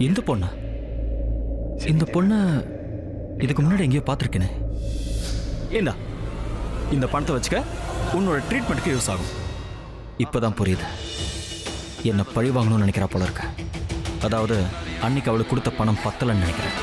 இந்த பொண்ணா இந்த பொண்ணை இதுக்கு முன்னாடி எங்கேயோ பார்த்துருக்கேனே ஏண்டா இந்த பணத்தை வச்சுக்க உன்னோட ட்ரீட்மெண்ட்டுக்கு யூஸ் ஆகும் இப்போதான் புரியுது என்ன பழி வாங்கணும்னு நினைக்கிறா போல இருக்க அதாவது அன்னைக்கு அவளுக்கு கொடுத்த பணம் பத்தலன்னு நினைக்கிறேன்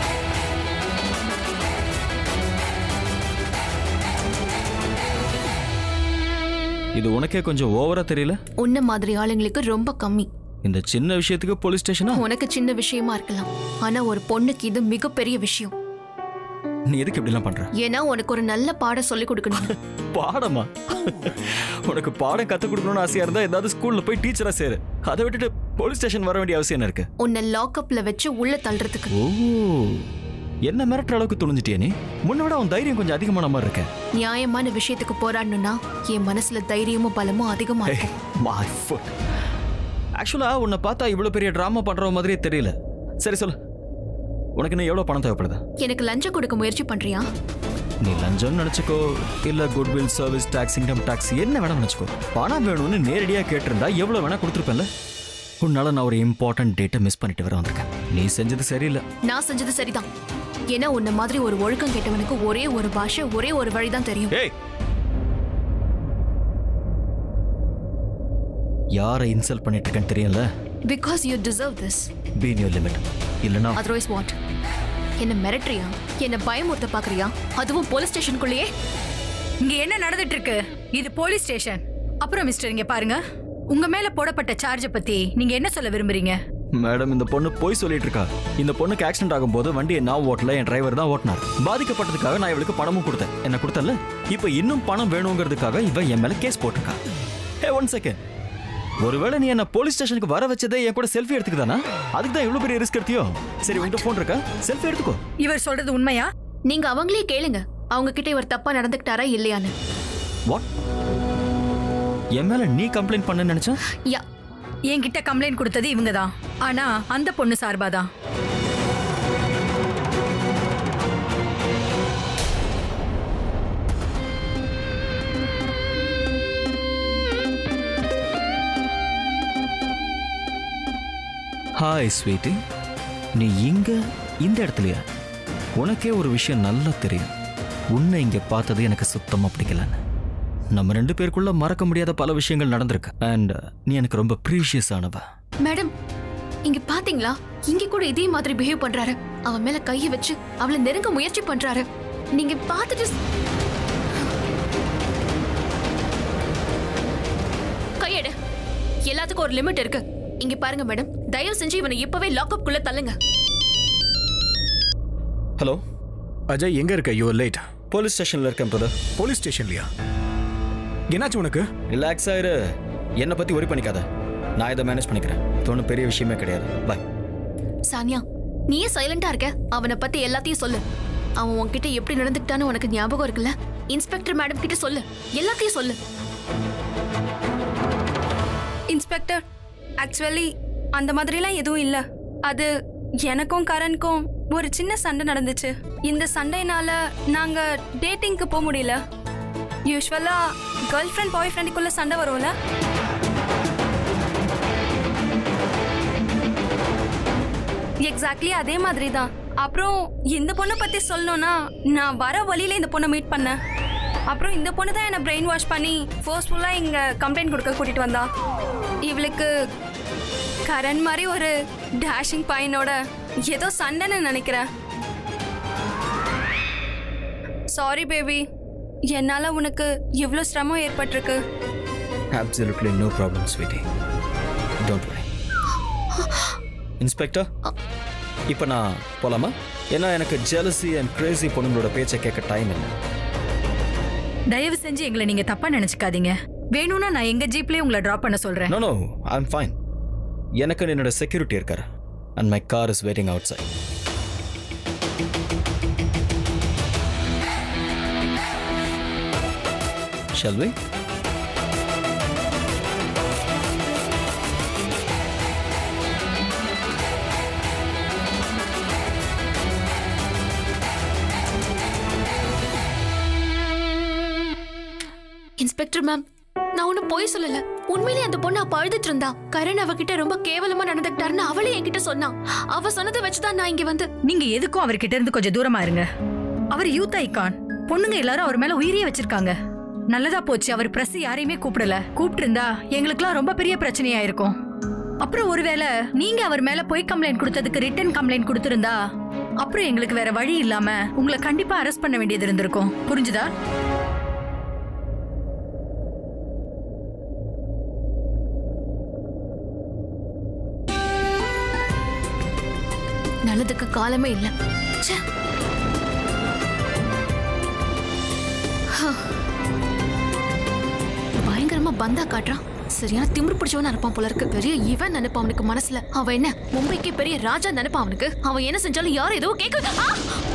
இது உனக்கே கொஞ்சம் ஓவரா தெரியல உன்ன மாதிரி ஆளுங்களுக்கு ரொம்ப கம்மி இந்த சின்ன விஷயத்துக்கு போலீஸ் ஸ்டேஷனா உனக்கு சின்ன விஷயமா இருக்கலாம் ஆனா ஒரு பொண்ணுக்கு இது மிகப்பெரிய விஷயம் நீ எதுக்கு இப்படிலாம் பண்ற ஏன்னா உனக்கு ஒரு நல்ல பாடம் சொல்லி கொடுக்கணும் பாடமா உனக்கு பாடம் கத்துக் கொடுக்கணும்னு ஆசையா இருந்தா ஏதாவது ஸ்கூல்ல போய் டீச்சரா சேரு அதை விட்டுட்டு போலீஸ் ஸ்டேஷன் வர வேண்டிய அவசியம் என்ன இருக்கு உன்னை லாக்அப்ல வச்சு உள்ள தள்ளுறதுக்கு ஓ என்ன மிரட்டுற அளவுக்கு துணிஞ்சிட்டியா நீ முன்ன விட உன் தைரியம் கொஞ்சம் அதிகமான மாதிரி இருக்க நியாயமான விஷயத்துக்கு போராடணும்னா என் மனசுல தைரியமும் பலமும் அதிகமா இருக்கும் மை ஃபுட் ஆக்சுவலா உன்னை பார்த்தா இவ்வளவு பெரிய டிராமா பண்ற மாதிரியே தெரியல சரி சொல்லு உனக்கு இன்னும் எவ்வளவு பணம் தேவைப்படுது எனக்கு லஞ்சம் கொடுக்க முயற்சி பண்றியா நீ லஞ்சம் நினைச்சுக்கோ இல்ல goodwill service tax income tax என்ன வேணா நினைச்சுக்கோ பணம் வேணும்னு நேரடியா கேட்டிருந்தா எவ்வளவு வேணா கொடுத்துருப்பேன்ல உன்னால நான் ஒரு இம்பார்ட்டன்ட் டேட்டை மிஸ் பண்ணிட்டு வர வந்திருக்கேன் நீ செஞ்சது சரியில்லை நான் செஞ்சது சரிதான் ஏன்னா உன்ன மாதிரி ஒரு ஒழுக்கம் கேட்டவனுக்கு ஒரே ஒரு பாஷை ஒரே ஒரு வழிதான் தெரியும் ஏய் யாரை இன்சல்ட் பண்ணிட்டு இருக்கேன்னு தெரியல because you deserve this been your limit இல்லனா அதர்வைஸ் வாட் என்ன மிரட்டுறியா என்ன பயமுறுத்த பாக்குறியா அதுவும் போலீஸ் ஸ்டேஷனுக்குள்ளேயே இங்க என்ன நடந்துட்டு இருக்கு இது போலீஸ் ஸ்டேஷன் அப்புறம் மிஸ்டர் இங்க பாருங்க உங்க மேல போடப்பட்ட சார்ஜ பத்தி நீங்க என்ன சொல்ல விரும்புறீங்க மேடம் இந்த பொண்ணு போய் சொல்லிட்டு இருக்கா இந்த பொண்ணுக்கு ஆக்சிடென்ட் ஆகும்போது வண்டியை நான் ஓட்டல என் டிரைவர் தான் ஓட்டினார் பாதிக்கப்பட்டதுக்காக நான் இவளுக்கு பணமும் கொடுத்தேன் என்ன கொடுத்தல இப்போ இன்னும் பணம் வேணுங்கிறதுக்காக இவன் என் மேல கேஸ் போட்டிருக்கா ஹே ஒன் செகண்ட் ஒருவேளை நீ என்ன போலீஸ் ஸ்டேஷனுக்கு வர வச்சதே என் கூட செல்ஃபி எடுத்துக்கதானா அதுக்கு தான் இவ்வளவு பெரிய ரிஸ்க் எடுத்தியோ சரி உங்ககிட்ட ஃபோன் இருக்கா செல்ஃபி எடுத்துக்கோ இவர் சொல்றது உண்மையா நீங்க அவங்களே கேளுங்க அவங்க கிட்ட இவர் தப்பா நடந்துக்கிட்டாரா இல்லையான்னு வாட் என் மேல நீ கம்ப்ளைண்ட் பண்ண நினைச்சா யா என்கிட்ட கம்ப்ளைண்ட் கொடுத்தது இவங்க தான் ஆனா அந்த பொண்ணு சார்பாதான் ஹாய் ஸ்வீட்டி நீ இங்க இந்த இடத்துலயா உனக்கே ஒரு விஷயம் நல்லா தெரியும் உன்னை இங்க பார்த்தது எனக்கு சுத்தமா பிடிக்கலன்னு நம்ம ரெண்டு பேருக்குள்ள மறக்க முடியாத பல விஷயங்கள் நடந்திருக்கு அண்ட் நீ எனக்கு ரொம்ப ப்ரீஷியஸ் ஆனவ மேடம் இங்க பாத்தீங்களா இங்க கூட இதே மாதிரி பிஹேவ் பண்றாரு அவன் மேல கைய வச்சு அவளை நெருங்க முயற்சி பண்றாரு நீங்க பார்த்துட்டு ஸ்- கையெடு எல்லாத்துக்கும் ஒரு லிமிட் இருக்கு இங்க பாருங்க மேடம் தயவு செஞ்சு இவனை இப்பவே லாக்அப் குள்ள தள்ளுங்க ஹலோ அஜய் எங்க இருக்க யூ லேட் போலீஸ் ஸ்டேஷன்ல இருக்கேன் பிரதர் போலீஸ் ஸ்டேஷன்லயா என்னாச்சு உனக்கு ரிலாக்ஸ் ஆயிரு என்னை பத்தி ஒரி பண்ணிக்காத நான் இதை மேனேஜ் பண்ணிக்கிறேன் ஒன்றும் பெரிய விஷயமே கிடையாது பாய் சானியா நீயே சைலண்டா இருக்க அவனை பத்தி எல்லாத்தையும் சொல்லு அவன் உன்கிட்ட எப்படி நடந்துக்கிட்டான்னு உனக்கு ஞாபகம் இருக்குல்ல இன்ஸ்பெக்டர் மேடம் கிட்ட சொல்லு எல்லாத்தையும் சொல்லு இன்ஸ்பெக்டர் ஆக்சுவலி அந்த மாதிரிலாம் எதுவும் இல்லை அது எனக்கும் கரனுக்கும் ஒரு சின்ன சண்டை நடந்துச்சு இந்த சண்டைனால நாங்க டேட்டிங்க்கு போக முடியல யூஸ்வலா கேர்ள் ஃப்ரெண்ட் பாய் ஃப்ரெண்டுக்குள்ள சண்டை வரும்ல எக்ஸாக்ட்லி அதே மாதிரி தான் அப்புறம் இந்த பொண்ணை பத்தி சொல்லணும்னா நான் வர வழியில இந்த பொண்ணை மீட் பண்ணேன் அப்புறம் இந்த பொண்ணு தான் என்னை பிரெயின் வாஷ் பண்ணி ஃபோர்ஸ்ஃபுல்லாக இங்க கம்ப்ளைண்ட் கொடுக்க கூட்டிட்டு வந்தா இவளுக்கு கரண் மாதிரி ஒரு டேஷிங் பையனோட ஏதோ சண்டைன்னு நினைக்கிறேன் சாரி பேபி என்னால உனக்கு இவ்வளோ சிரமம் ஏற்பட்டிருக்கு absolutely no problem sweetie don't worry inspector இப்போ நான் போலாமா ஏன்னா எனக்கு ஜெலசி அண்ட் கிரேசி பொண்ணுங்களோட பேச்சை கேட்க டைம் இல்லை தயவு செஞ்சு எங்களை நீங்க தப்பா நினைச்சுக்காதீங்க வேணும்னா நான் எங்க ஜீப்லயே உங்களை டிராப் பண்ண சொல்றேன் no no I am fine எனக்கு என்னோட செக்யூரிட்டி இருக்காரு and my car is waiting outside Shall we? Inspector ma'am நான் ஒன்னும் பொய் சொல்லல உண்மையிலேயே அந்த பொண்ணு அப்ப அழுதுட்டு இருந்தா கரண் அவகிட்ட ரொம்ப கேவலமா நடந்துக்கிட்டாருன்னு அவளே என்கிட்ட சொன்னா அவ சொன்னதை வச்சுதான் நான் இங்க வந்து நீங்க எதுக்கும் அவர்கிட்ட இருந்து கொஞ்சம் தூரமா இருங்க அவர் யூத் ஐகான் பொண்ணுங்க எல்லாரும் அவர் மேல உயிரியே வச்சிருக்காங்க நல்லதா போச்சு அவர் பிரஸ் யாரையுமே கூப்பிடல கூப்பிட்டு இருந்தா எங்களுக்குலாம் ரொம்ப பெரிய பிரச்சனையா இருக்கும் அப்புறம் ஒருவேளை நீங்க அவர் மேல பொய் கம்ப்ளைண்ட் கொடுத்ததுக்கு ரிட்டன் கம்ப்ளைண்ட் கொடுத்திருந்தா அப்புறம் எங்களுக்கு வேற வழி இல்லாம உங்களை கண்டிப்பா அரெஸ்ட் பண்ண வேண்டியது இருந்திருக்கும் புரிஞ்சுதா நல்லதுக்கு காலமே இல்ல ச்சே. ஹ. பயங்கரமா பந்தா காட்டுறான் சரியான திமிரு பிடிச்சவனா இருப்பான் போல இருக்கு பெரிய இவன் நினைப்பான் அவனுக்கு மனசுல அவன் என்ன மும்பைக்கு பெரிய ராஜா நினைப்பான் அவனுக்கு அவன் என்ன செஞ்சாலும் யாரும் ஏதோ கேட்க ஆ!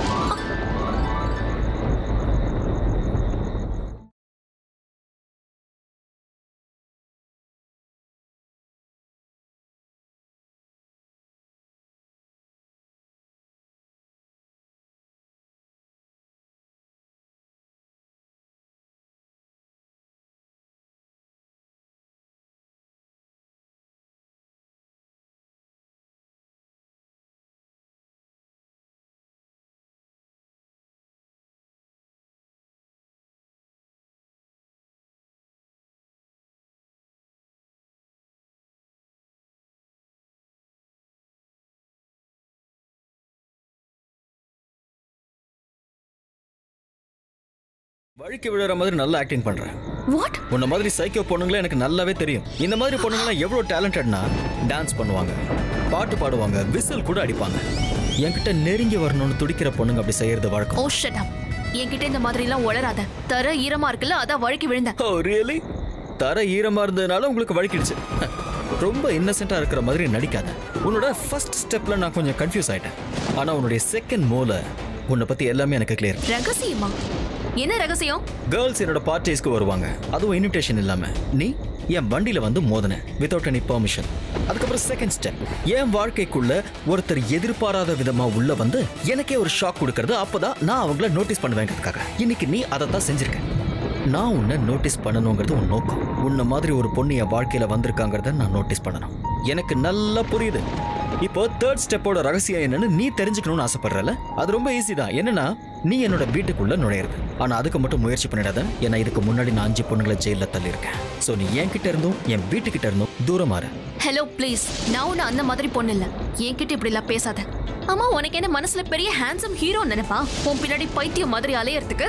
வழுக்கி விழுற மாதிரி நல்லா ஆக்டிங் பண்றேன் வாட் உன்ன மாதிரி சைக்கோ பொண்ணுங்களே எனக்கு நல்லாவே தெரியும் இந்த மாதிரி பொண்ணுங்களாம் எவ்வளவு டேலண்டட்னா டான்ஸ் பண்ணுவாங்க பாட்டு பாடுவாங்க விசில் கூட அடிப்பாங்க என்கிட்ட நெருங்கி வரணும்னு துடிக்கிற பொண்ணுங்க அப்படி செய்யறது வழக்கம் ஓ ஷட் அப் என்கிட்ட இந்த மாதிரி எல்லாம் உளராத தர ஈரமா இருக்குல்ல அதான் வழுக்கி விழுந்தேன் ஓ ரியலி தர ஈரமா இருந்ததுனால உங்களுக்கு வழுக்கிடுச்சு ரொம்ப இன்னசென்ட்டா இருக்கிற மாதிரி நடிக்காத உன்னோட ஃபர்ஸ்ட் ஸ்டெப்ல நான் கொஞ்சம் கன்ஃபியூஸ் ஆயிட்டேன் ஆனா உன்னுடைய செகண்ட் மோல உன்னை பத்தி எல்லாமே எனக்கு கிளியர் ரகசியமா என்ன ரகசியம் கேர்ள்ஸ் என்னோட பார்ட்டிஸ்க்கு வருவாங்க அதுவும் இன்விடேஷன் இல்லாம நீ என் வண்டியில வந்து மோதின வித்தவுட் எனி பெர்மிஷன் அதுக்கப்புறம் செகண்ட் ஸ்டெப் என் வாழ்க்கைக்குள்ள ஒருத்தர் எதிர்பாராத விதமா உள்ள வந்து எனக்கே ஒரு ஷாக் கொடுக்கறது அப்பதான் நான் அவங்கள நோட்டீஸ் பண்ணுவேங்கிறதுக்காக இன்னைக்கு நீ அதை தான் செஞ்சிருக்க நான் உன்னை நோட்டீஸ் பண்ணணுங்கிறது உன் நோக்கம் உன்ன மாதிரி ஒரு பொண்ணு என் வாழ்க்கையில வந்திருக்காங்கிறத நான் நோட்டீஸ் பண்ணணும் எனக்கு நல்லா புரியுது இப்போ தேர்ட் ஸ்டெப்போட ரகசியம் என்னன்னு நீ தெரிஞ்சுக்கணும்னு ஆசைப்படுறல அது ரொம்ப ஈஸி தான் என்னன்னா நீ என்னோட வீட்டுக்குள்ள நுழையிறது ஆனா அதுக்கு மட்டும் முயற்சி பண்ணிடாத ஏன்னா இதுக்கு முன்னாடி நான் அஞ்சு பொண்ணுங்களை ஜெயில தள்ளியிருக்கேன் ஸோ நீ என்கிட்ட இருந்தும் என் வீட்டுக்கிட்ட இருந்தும் தூரமா இரு ஹலோ ப்ளீஸ் நான் ஒண்ணு அந்த மாதிரி பொண்ணு இல்ல என்கிட்ட இப்படி எல்லாம் பேசாத ஆமா உனக்கு என்ன மனசுல பெரிய ஹேண்ட்ஸம் ஹீரோ நினைப்பா உன் பின்னாடி பைத்தியம் மாதிரி அலையறதுக்கு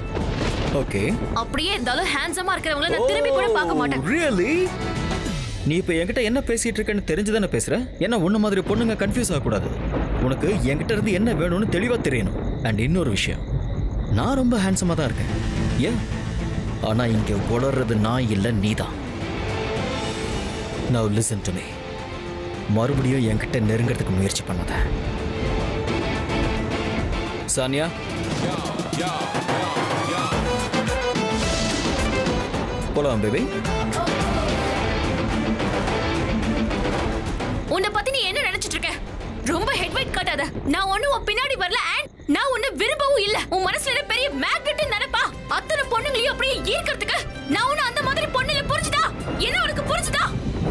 ஓகே அப்படியே இருந்தாலும் ஹேண்ட்ஸமா இருக்கிறவங்கள நான் திரும்பி கூட பார்க்க மாட்டேன் ரியலி நீ இப்போ என்கிட்ட என்ன பேசிட்டு இருக்கேன்னு தெரிஞ்சுதானே பேசுற ஏன்னா உன்ன மாதிரி பொண்ணுங்க கன்ஃபியூஸ் ஆகக்கூடாது உனக்கு என்கிட்ட இருந்து என்ன வேணும்னு தெளிவா தெரியணும் அண்ட் இன்னொரு விஷயம் நான் ரொம்ப ஹேண்ட்ஸமா தான் இருக்கேன் ஏன் ஆனா இங்க உளறது நான் இல்ல நீதான் நவ் லிசன் டு மீ மறுபடியும் என்கிட்ட நெருங்கிறதுக்கு முயற்சி பண்ணாத சானியா போலாம் பேபி உன்னை பத்தி நீ என்ன நினைச்சிட்டு இருக்க ரொம்ப ஹெட் வெயிட் காட்டாத நான் ஒண்ணு உன் பின்னாடி வரல அண்ட் நான் உன்னை விரும்பவும் இல்ல உன் மனசுல என்ன பெரிய மேக்னெட் நினைப்பா அத்தனை பொண்ணுங்களையும் அப்படியே ஈர்க்கிறதுக்கு நான் உன்னை அந்த மாதிரி பொண்ணு இல்ல புரிஞ்சுதா என்ன உனக்கு புரிஞ்சுதா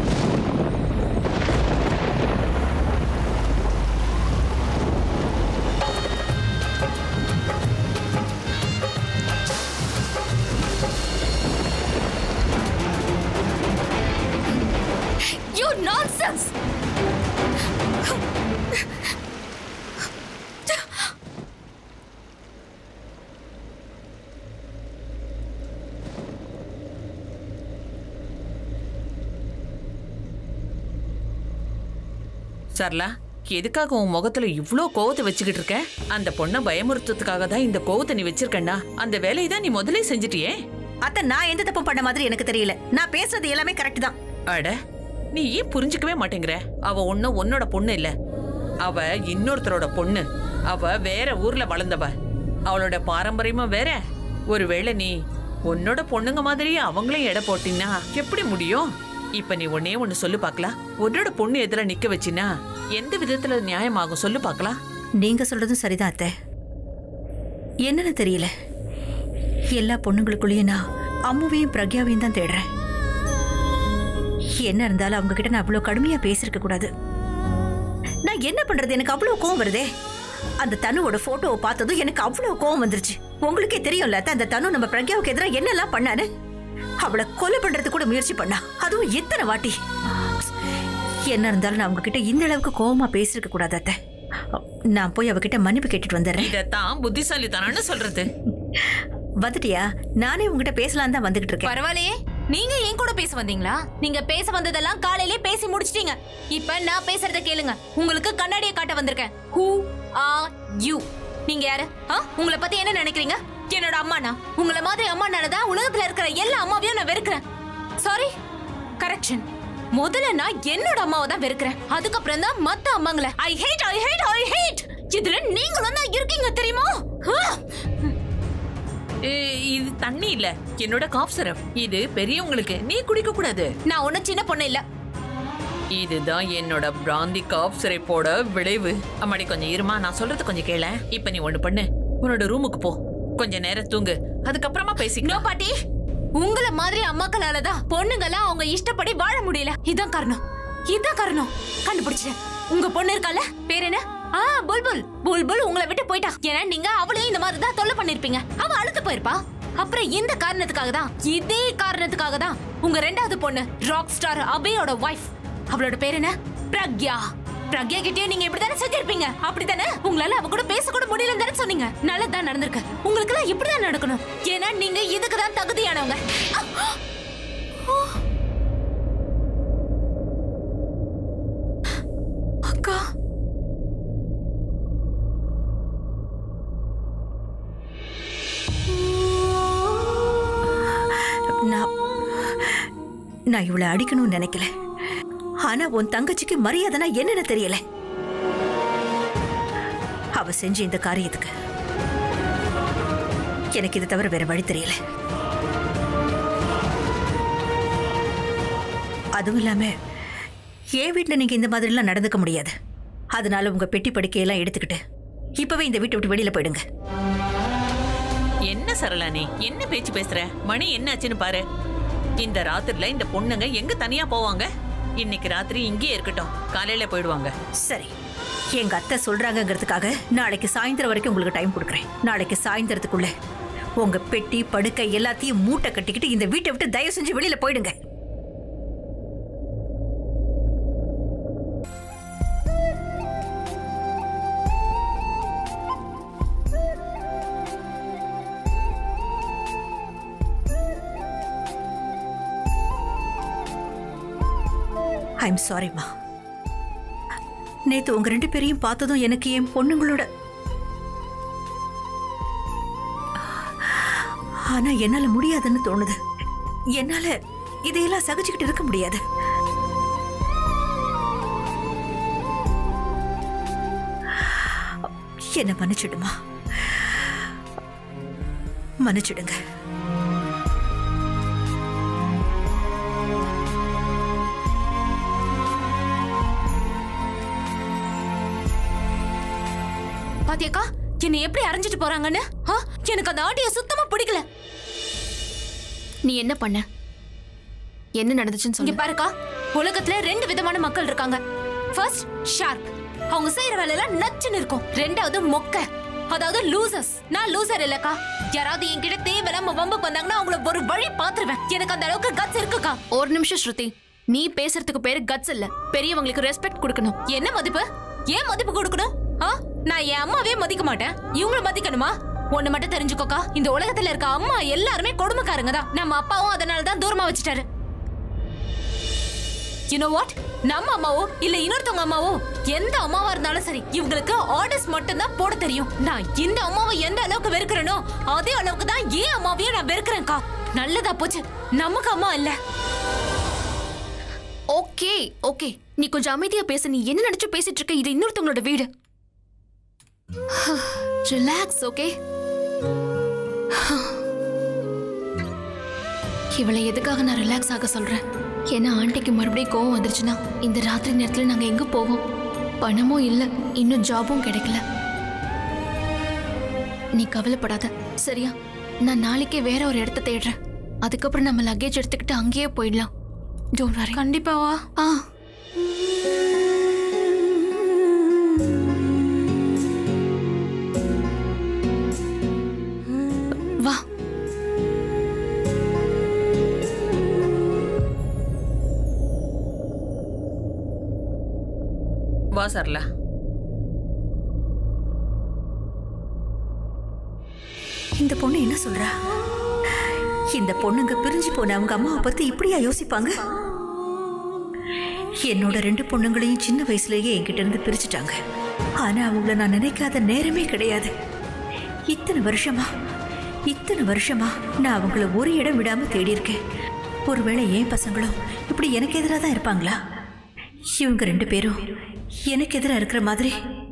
You nonsense! சரளா எதுக்காக உன் முகத்துல இவ்ளோ கோவத்தை வச்சுக்கிட்டு இருக்க அந்த பொண்ணை பயமுறுத்துறதுக்காக தான் இந்த கோவத்தை நீ வச்சிருக்கண்டா அந்த வேலையை தான் நீ முதல்ல செஞ்சிட்டியே அத்தை நான் எந்த தப்பும் பண்ண மாதிரி எனக்கு தெரியல நான் பேசுறது எல்லாமே கரெக்ட் தான் அட நீ ஏன் புரிஞ்சுக்கவே மாட்டேங்கிற அவ ஒன்னும் உன்னோட பொண்ணு இல்ல அவ இன்னொருத்தரோட பொண்ணு அவ வேற ஊர்ல வளர்ந்தவ அவளோட பாரம்பரியமும் வேற ஒருவேளை நீ உன்னோட பொண்ணுங்க மாதிரியே அவங்களையும் எடை போட்டீங்கன்னா எப்படி முடியும் இப்ப நீ ஒன்னே ஒண்ணு சொல்லு பார்க்கலாம் உன்னோட பொண்ணு எதிர நிக்க வச்சினா எந்த விதத்துல நியாயமாகும் சொல்லு பார்க்கலாம் நீங்க சொல்றதும் சரிதான் அத்தை என்னன்னு தெரியல எல்லா பொண்ணுங்களுக்குள்ளேயும் நான் அம்முவையும் பிரக்யாவையும் தான் தேடுறேன் என்ன இருந்தாலும் அவங்க கிட்ட நான் அவ்வளவு கடுமையா பேசிருக்க கூடாது நான் என்ன பண்றது எனக்கு அவ்வளவு கோவம் வருதே அந்த தனுவோட போட்டோவை பார்த்ததும் எனக்கு அவ்வளவு கோவம் வந்துருச்சு உங்களுக்கே தெரியும்ல அத்தை, அந்த தனு நம்ம பிரக்யாவுக்கு எதிராக என்னெல்லாம் பண்ணான்னு அவளை கொலை பண்றது கூட முயற்சி பண்ணா அதுவும் எத்தனை வாட்டி என்ன இருந்தாலும் நான் உங்ககிட்ட இந்த அளவுக்கு கோவமா பேசிருக்க கூடாது அத்தை நான் போய் அவகிட்ட மன்னிப்பு கேட்டுட்டு வந்துடுறேன் இதத்தான் புத்திசாலித்தனம்னு சொல்றது வந்துட்டியா நானே உங்ககிட்ட பேசலாம் தான் வந்துகிட்டு இருக்கேன் பரவாயில்லையே நீங்க என் கூட பேச வந்தீங்களா நீங்க பேச வந்ததெல்லாம் காலையிலே பேசி முடிச்சிட்டீங்க இப்ப நான் பேசுறத கேளுங்க உங்களுக்கு கண்ணாடியை காட்ட வந்திருக்கேன் ஹூ ஆர் யூ நீங்க யாரு ஆ? உங்களை பத்தி என்ன நினைக்கிறீங்க என்னோட அம்மானா உங்கள மாதிரி அம்மானால தான் உலகத்துல இருக்கிற எல்லா அம்மாவையும் நான் வெறுக்கிறேன் சாரி கரெக்ஷன் முதல்ல நான் என்னோட அம்மாவை தான் வெறுக்கிறேன் அதுக்கப்புறம் தான் மத்த அம்மாங்கள I hate I hate I hate இதுல நீங்களும் தான் இருக்கீங்க தெரியுமா ஆ! ஏ, இது தண்ணி இல்ல என்னோட காஃப் சிரப் இது பெரியவங்களுக்கு நீ குடிக்க கூடாது நான் ஒன்னும் சின்ன பொண்ணு இல்ல இதுதான் என்னோட பிராந்தி காஃப் சிரப்போட விளைவு அம்மாடி கொஞ்சம் இருமா நான் சொல்றது கொஞ்சம் கேள இப்ப நீ ஒண்ணு பண்ணு உன்னோட ரூமுக்கு போ கொஞ்ச நேரம் தூங்கு அதுக்கப்புறமா நோ பேசிக்கலாம் பாட்டி உங்கள மாதிரி அம்மாக்களால தான் பொண்ணுங்கெல்லாம் அவங்க இஷ்டப்படி வாழ முடியல இதான் காரணம் இதான் காரணம் கண்டுபிடிச்சிட்டேன் உங்க பொண்ணு இருக்கால பேர் என்ன ஆ புல்புல் புல்புல் உங்களை விட்டு போயிட்டா ஏன்னா நீங்க அவளையும் இந்த மாதிரி தான் தொல்லை பண்ணிருப்பீங்க அவ அழுத்து போயிருப்பா அப்புறம் இந்த காரணத்துக்காக தான் இதே காரணத்துக்காக தான் உங்க ரெண்டாவது பொண்ணு ராக் ஸ்டார் அபயோட வைஃப் அவளோட பேர் என்ன பிரக்யா பிரக்யா கிட்டயும் நீங்க இப்படிதானே செஞ்சிருப்பீங்க அப்படித்தானே உங்களால அவ கூட பேச கூட முடியலன்னு தானே சொன்னீங்க நல்லதான் நடந்திருக்கு உங்களுக்கு எல்லாம் இப்படிதான் நடக்கணும் ஏன்னா நீங்க இதுக்கு தான் தகுதியானவங்க அ! அக்கா நான் நான் இவளை அடிக்கணும்னு நினைக்கல ஆனா உன் தங்கச்சிக்கு மரியாதைனா என்னன்னு தெரியல அவ செஞ்ச இந்த காரியத்துக்கு எனக்கு இது தவிர வேற வழி தெரியல அதுவும் இல்லாம என் வீட்டுல நீங்க இந்த மாதிரி எல்லாம் நடந்துக்க முடியாது அதனால உங்க பெட்டி படுக்கையெல்லாம் எடுத்துக்கிட்டு இப்பவே இந்த வீட்டை விட்டு வெளியில போயிடுங்க என்ன சரளா நீ என்ன பேச்சு பேசுற மணி என்ன ஆச்சுன்னு பாரு இந்த ராத்திரில இந்த பொண்ணுங்க எங்க தனியா போவாங்க இன்னைக்கு ராத்திரி இங்கேயே இருக்கட்டும் காலையில போயிடுவாங்க சரி எங்க அத்தை சொல்றாங்கங்கிறதுக்காக நாளைக்கு சாயந்தரம் வரைக்கும் உங்களுக்கு டைம் கொடுக்குறேன் நாளைக்கு சாயந்தரத்துக்குள்ள உங்க பெட்டி படுக்கை எல்லாத்தையும் மூட்டை கட்டிக்கிட்டு இந்த வீட்டை விட்டு தயவு செஞ்சு வெளியில போயிடுங்க ஐம் சாரிம்மா நேத்து உங்க ரெண்டு பேரையும் பார்த்ததும் எனக்கு என் பொண்ணுங்களோட ஆனா என்னால முடியாதுன்னு தோணுது என்னால இதையெல்லாம் சகிச்சுக்கிட்டு இருக்க முடியாது என்ன மன்னிச்சிடுமா மன்னிச்சிடுங்க பாத்தியாக்கா என்னை எப்படி அரைஞ்சிட்டு போறாங்கன்னு ஆ? எனக்கு அந்த ஆடியோ சுத்தமா பிடிக்கல நீ என்ன பண்ண என்ன நடந்துச்சுன்னு சொல்லி பாருக்கா உலகத்துல ரெண்டு விதமான மக்கள் இருக்காங்க ஃபர்ஸ்ட் ஷார்ப் அவங்க செய்யற வேலையெல்லாம் நச்சுன்னு இருக்கும் ரெண்டாவது மொக்க அதாவது லூசர்ஸ் நான் லூசர் இல்லக்கா யாராவது என்கிட்ட தேவையில்லாம வம்புக்கு வந்தாங்கன்னா அவங்கள ஒரு வழி பாத்துருவேன் எனக்கு அந்த அளவுக்கு கட்ஸ் இருக்குக்கா ஒரு நிமிஷம் ஸ்ருதி நீ பேசுறதுக்கு பேரு கட்ஸ் இல்ல பெரியவங்களுக்கு ரெஸ்பெக்ட் கொடுக்கணும் என்ன மதிப்பு ஏன் மதிப்பு கொடுக்கணும் ஆ? நான் என் அம்மாவே மதிக்க மாட்டேன் இவங்கள மதிக்கணுமா ஒண்ணு மட்டும் தெரிஞ்சுக்கோக்கா இந்த உலகத்துல இருக்க அம்மா எல்லாருமே கொடுமைக்காரங்க தான் நம்ம அப்பாவும் அதனால தான் தூரமா வச்சுட்டாரு யூ நோ வாட் நம்ம அம்மாவோ இல்ல இன்னொருத்தவங்க அம்மாவோ எந்த அம்மாவா இருந்தாலும் சரி இவங்களுக்கு ஆர்டர்ஸ் மட்டும் தான் போட தெரியும் நான் இந்த அம்மாவை எந்த அளவுக்கு வெறுக்கிறேனோ அதே அளவுக்கு தான் ஏன் அம்மாவையும் நான் வெறுக்கிறேன்க்கா நல்லதா போச்சு நமக்கு அம்மா இல்ல ஓகே ஓகே நீ கொஞ்சம் அமைதியா பேச நீ என்ன நினைச்சு பேசிட்டு இருக்க இது இன்னொருத்தவங்களோட வீடு ரிலாக்ஸ் ஓகே இவளை எதுக்காக நான் ரிலாக்ஸ் ஆக சொல்றேன் ஏன்னா ஆண்டிக்கு மறுபடியும் கோவம் வந்துருச்சுன்னா இந்த ராத்திரி நேரத்துல நாங்க எங்க போவோம் பணமும் இல்ல இன்னும் ஜாபும் கிடைக்கல நீ கவலைப்படாத சரியா நான் நாளைக்கே வேற ஒரு இடத்த தேடுறேன் அதுக்கப்புறம் நம்ம லக்கேஜ் எடுத்துக்கிட்டு அங்கேயே போயிடலாம் டோன்ட் வரி கண்டிப்பாவா ஆ வா வா சரலா இந்த பொண்ணு என்ன சொல்றா இந்த பொண்ணுங்க பிரிஞ்சு போன அவங்க அம்மாவை பத்தி இப்படியா யோசிப்பாங்க என்னோட ரெண்டு பொண்ணுங்களையும் சின்ன வயசுலயே என்கிட்ட இருந்து பிரிச்சுட்டாங்க ஆனா அவங்கள நான் நினைக்காத நேரமே கிடையாது இத்தனை வருஷமா இத்தனை வருஷமா நான் அவங்கள ஒரு இடம் விடாம தேடி இருக்கேன் ஒருவேளை என் பசங்களும் இப்படி எனக்கு எதிராக தான் இருப்பாங்களா இவங்க ரெண்டு பேரும் எனக்கு எதிராக இருக்கிற மாதிரி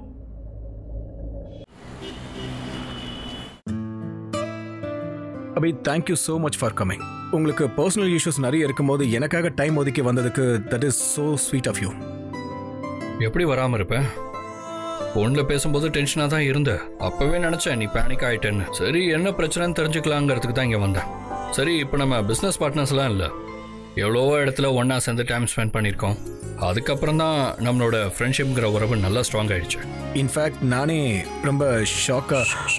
Abhi thank you so much for coming உங்களுக்கு பர்சனல் இஷ்யூஸ் நிறைய இருக்கும்போது எனக்காக டைம் ஒதுக்கி வந்ததுக்கு that is so sweet of you எப்படி வராமல் இருப்பேன் ஃபோனில் பேசும்போது டென்ஷனாக தான் இருந்த அப்போவே நினச்சேன் நீ பேனிக் ஆகிட்டேன்னு சரி என்ன பிரச்சனைன்னு தெரிஞ்சுக்கலாங்கிறதுக்கு தான் இங்கே வந்தேன் சரி இப்போ நம்ம பிஸ்னஸ் பார்ட்னர்ஸ்லாம் இல்லை எவ்வளவோ இடத்துல ஒன்றா சேர்ந்து டைம் ஸ்பெண்ட் பண்ணியிருக்கோம் அதுக்கப்புறம் தான் நம்மளோட ஃப்ரெண்ட்ஷிப்ங்கிற உறவு நல்லா ஸ்ட்ராங் ஆயிடுச்சு இன்ஃபேக்ட் நானே ரொம்ப ஷாக்கா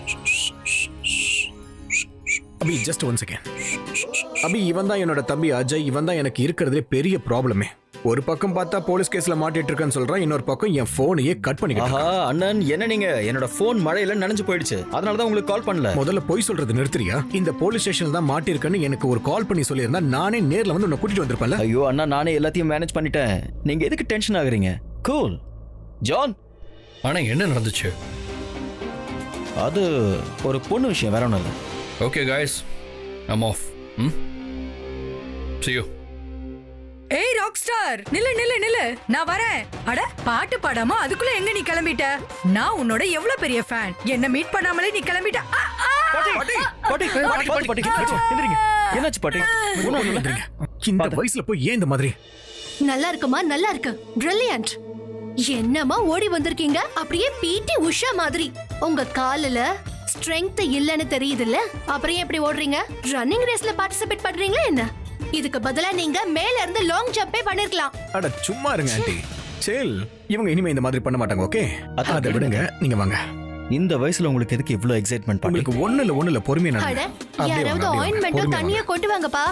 Abhi just one second Abhi இவன் தான் என்னோட தம்பி அஜய் இவன் தான் எனக்கு இருக்கிறதுலே பெரிய ப்ராப்ளமே ஒரு பக்கம் பார்த்தா போலீஸ் கேஸ்ல மாட்டிட்டு இருக்கேன்னு சொல்றான் இன்னொரு பக்கம் என் போனையே கட் பண்ணிக்கிட்டு ஆஹா அண்ணன் என்ன நீங்க என்னோட ஃபோன் மழையில நனைஞ்சு போயிடுச்சு அதனால தான் உங்களுக்கு கால் பண்ணல முதல்ல பொய் சொல்றது நிறுத்துறியா இந்த போலீஸ் ஸ்டேஷன்ல தான் மாட்டிருக்கேன்னு எனக்கு ஒரு கால் பண்ணி சொல்லியிருந்தா நானே நேர்ல வந்து உன்னை கூட்டிட்டு வந்திருப்பேன்ல ஐயோ அண்ணா நானே எல்லாத்தையும் மேனேஜ் பண்ணிட்டேன் நீங்க எதுக்கு டென்ஷன் ஆகுறீங்க கூல் ஜான் ஆனால் என்ன நடந்துச்சு அது ஒரு பொண்ணு விஷயம் வேற ஒன்றும் இல்லை okay guys I'm off hmm see you ஏய் ராக் ஸ்டார் நில்லு நில்லு நில்லு நான் வரேன் அட பாட்டு பாடாம அதுக்குள்ள எங்க நீ கிளம்பிட்ட நான் உன்னோட எவ்வளவு பெரிய ஃபேன் என்ன மீட் பண்ணாமலே நீ கிளம்பிட்ட ஆ, ஆ! பாட்டி பாட்டி பாட்டி பாட்டி பாட்டி எந்திரிங்க. என்னாச்சு பாட்டி ஒண்ணும் ஒண்ணும் இல்ல. இந்த வயசுல போய் ஏன் இந்த மாதிரி நல்லா இருக்குமா நல்லா இருக்கு பிரில்லியன்ட் என்னமா ஓடி வந்திருக்கீங்க அப்படியே பிடி உஷா மாதிரி உங்க காலுல ஸ்ட்ரெங்த் இல்லன்னு தெரியுதுல்ல அப்புறம் ஏன் இப்படி ஓடுறீங்க ரன்னிங் ரேஸ்ல பார்ட்டிசிபேட் பண்றீங்களா என்ன இதுக்கு பதிலா நீங்க மேல இருந்து லாங் ஜம்பே பண்ணிருக்கலாம் அட சும்மா இருங்க ஆண்டி சேல் இவங்க இனிமே இந்த மாதிரி பண்ண மாட்டாங்க ஓகே அதான் அதை விடுங்க நீங்க வாங்க இந்த வயசுல உங்களுக்கு எதுக்கு இவ்ளோ எக்ஸைட்மெண்ட் பாட்டி உங்களுக்கு ஒண்ணு இல்ல ஒண்ணு இல்ல பொறுமையா அட நடங்க. அப்படியே வாங்க, யாராவது அப்படியே வாங்க. ஆயின்மெண்ட்டோ பொறுமையா தண்ணியோ வாங்க. கொண்டு வாங்கப்பா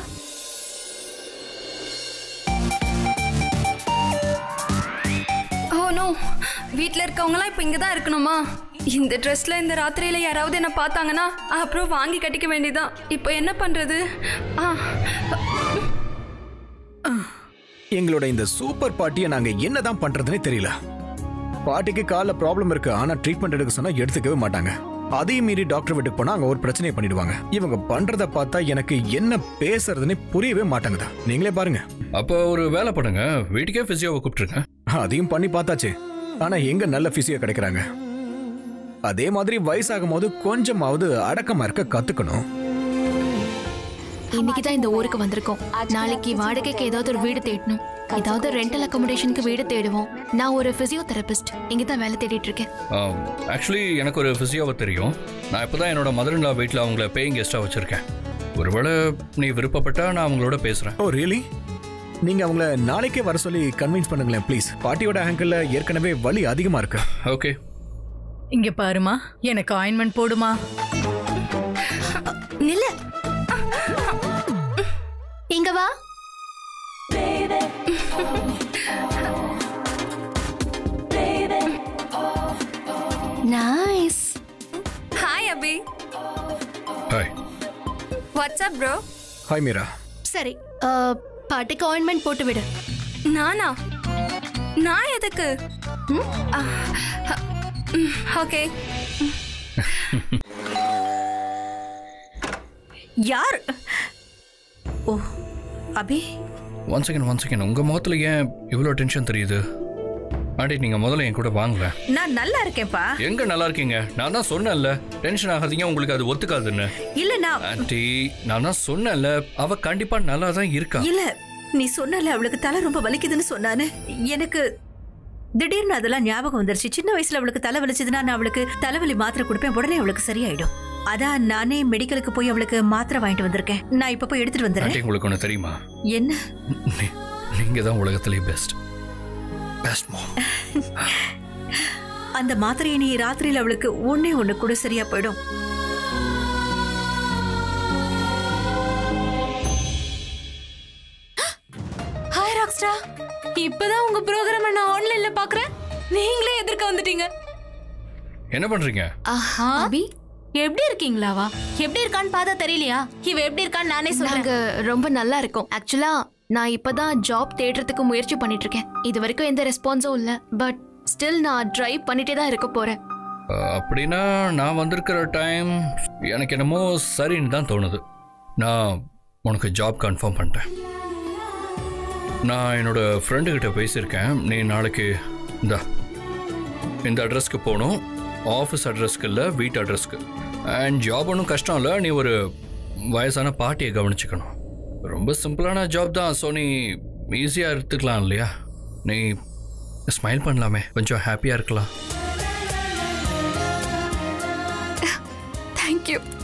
ஓ நோ வீட்டில் இருக்கவங்களாம் இப்போ இங்கே தான் இருக்கணுமா இந்த ட்ரெஸ்ல இந்த ராத்திரியில யாராவது என்ன பார்த்தாங்கன்னா அப்புறம் வாங்கி கட்டிக்க வேண்டியதான் இப்போ என்ன பண்றது ஆ எங்களோட இந்த சூப்பர் பார்ட்டியை நாங்க என்னதான் பண்றதுனே தெரியல பாட்டிக்கு கால்ல ப்ராப்ளம் இருக்கு ஆனா ட்ரீட்மெண்ட் எடுக்க சொன்னா எடுத்துக்கவே மாட்டாங்க அதையும் மீறி டாக்டர் வீட்டுக்கு போனா அங்க ஒரு பிரச்சனையை பண்ணிடுவாங்க இவங்க பண்றத பார்த்தா எனக்கு என்ன பேசுறதுன்னே புரியவே மாட்டாங்கதா நீங்களே பாருங்க அப்போ ஒரு வேலை பண்ணுங்க வீட்டுக்கே ஃபிசியோவை கூப்பிட்டுருங்க அதையும் பண்ணி பார்த்தாச்சு ஆனா எங்க நல்ல பிசியோ கிடைக்கிறாங்க அதே மாதிரி வயசாகும் போது கொஞ்சமாவது அடக்கமா இருக்க கத்துக்கணும் இன்னைக்கு தான் இந்த ஊருக்கு வந்திருக்கோம் நாளைக்கு வாடகைக்கு ஏதாவது ஒரு வீடு தேடணும் ஏதாவது ரெண்டல் அக்கமடேஷனுக்கு வீடு தேடுவோம் நான் ஒரு பிசியோதெரபிஸ்ட் இங்க தான் வேலை தேடிட்டு இருக்கேன் ஆக்சுவலி எனக்கு ஒரு ஃபிசியோவை தெரியும் நான் இப்போ தான் என்னோட மதர் இன் லா வீட்டில் அவங்கள பேயிங் கெஸ்ட்டாக வச்சுருக்கேன் ஒருவேளை நீ விருப்பப்பட்டா நான் அவங்களோட பேசுகிறேன் ஓ ரியலி நீங்க அவங்கள நாளைக்கே வர சொல்லி கன்வின்ஸ் பண்ணுங்களேன் ப்ளீஸ் பாட்டியோட ஆங்கிள் ஏற்கனவே வலி அதிகமா இருக்கு ஓகே இங்க பாருமா எனக்கு ஆயின்மெண்ட் போடுமா நில்ல இங்க வா nice hi Abhi hi what's up bro hi Meera சரி அஹ், பாட்டிக்கு ஆயின்மெண்ட் போட்டு விடு நானா நான் எதுக்கு ஓகே யார் oh Abhi one second one second உங்கள் முகத்தில் ஏன் இவ்வளோ டென்ஷன் தெரியுது ஆண்டி நீங்கள் முதல்ல என் கூட வாங்களேன் நான் நல்லா இருக்கேன்ப்பா எங்கே நல்லா இருக்கீங்க நான் தான் சொன்னேன்ல டென்ஷன் ஆகாதீங்க உங்களுக்கு அது ஒத்துக்காதுன்னு இல்ல நான் ஆண்டி நான் தான் சொன்னேன்ல அவ கண்டிப்பாக நல்லா தான் இருக்கா இல்ல நீ சொன்னல அவளுக்கு தலை ரொம்ப வலிக்குதுன்னு சொன்னானு எனக்கு திடீர்னு அதெல்லாம் ஞாபகம் வந்துருச்சு சின்ன வயசுல அவளுக்கு தலை வலிச்சதுன்னா நான் அவளுக்கு தலைவலி மாத்திரை கொடுப்பேன் உடனே அவளுக்கு சரியாயிடும் அதான் நானே மெடிக்கலுக்கு போய் அவளுக்கு மாத்திரை வாங்கிட்டு வந்திருக்கேன் நான் இப்ப போய் எடுத்துட்டு வந்துடுறேன் ஆண்டி உங்களுக்கு ஒன்று தெரியுமா என்ன நீ- நீங்கள் தான் உலகத்திலேயே பெஸ்ட் பெஸ்ட் மாம் அந்த மாத்திரையை நீ ராத்திரியில் அவளுக்கு ஒன்னே ஒண்ணு கூட சரியா போயிடும் ஹாய் ராக்ஸ்டா இப்பதான் உங்க ப்ரோக்ராம் நான் ஆன்லைன்ல பாக்குறேன் நீங்களே எதிர்க்க வந்துட்டீங்க என்ன பண்ணுறீங்க அபி எப்படி இருக்கீங்களாவா எப்படி இருக்கான்னு பார்த்தா தெரியலையா இவ எப்படி இருக்கான்னு நானே சொல்றேன் நாங்க ரொம்ப நல்லா இருக்கோம் ஆக்சுவலா நான் இப்பதான் ஜாப் தேடுறதுக்கு முயற்சி பண்ணிட்டு இருக்கேன் இது வரைக்கும் எந்த ரெஸ்பான்ஸும் இல்ல பட் ஸ்டில் நான் ட்ரை பண்ணிட்டே தான் இருக்க போறேன் அஹ், அப்படின்னா நான் வந்திருக்கிற டைம் எனக்கு என்னமோ சரின்னு தான் தோணுது நான் உனக்கு ஜாப் கன்ஃபார்ம் பண்ணிட்டேன் நான் என்னோட ஃப்ரெண்டுக்கிட்ட பேசியிருக்கேன் நீ நாளைக்கு இந்த இந்த அட்ரஸ்க்கு போகணும் ஆஃபீஸ் அட்ரஸ்க்கு இல்லை வீட்டு அட்ரஸ்க்கு அண்ட் ஜாப் ஒன்றும் கஷ்டம் இல்லை நீ ஒரு வயசான பாட்டியை கவனிச்சுக்கணும் ரொம்ப சிம்பிளான ஜாப் தான் ஸோ நீ ஈஸியாக எடுத்துக்கலாம் இல்லையா நீ ஸ்மைல் பண்ணலாமே கொஞ்சம் ஹாப்பியாக இருக்கலாம் தேங்க்யூ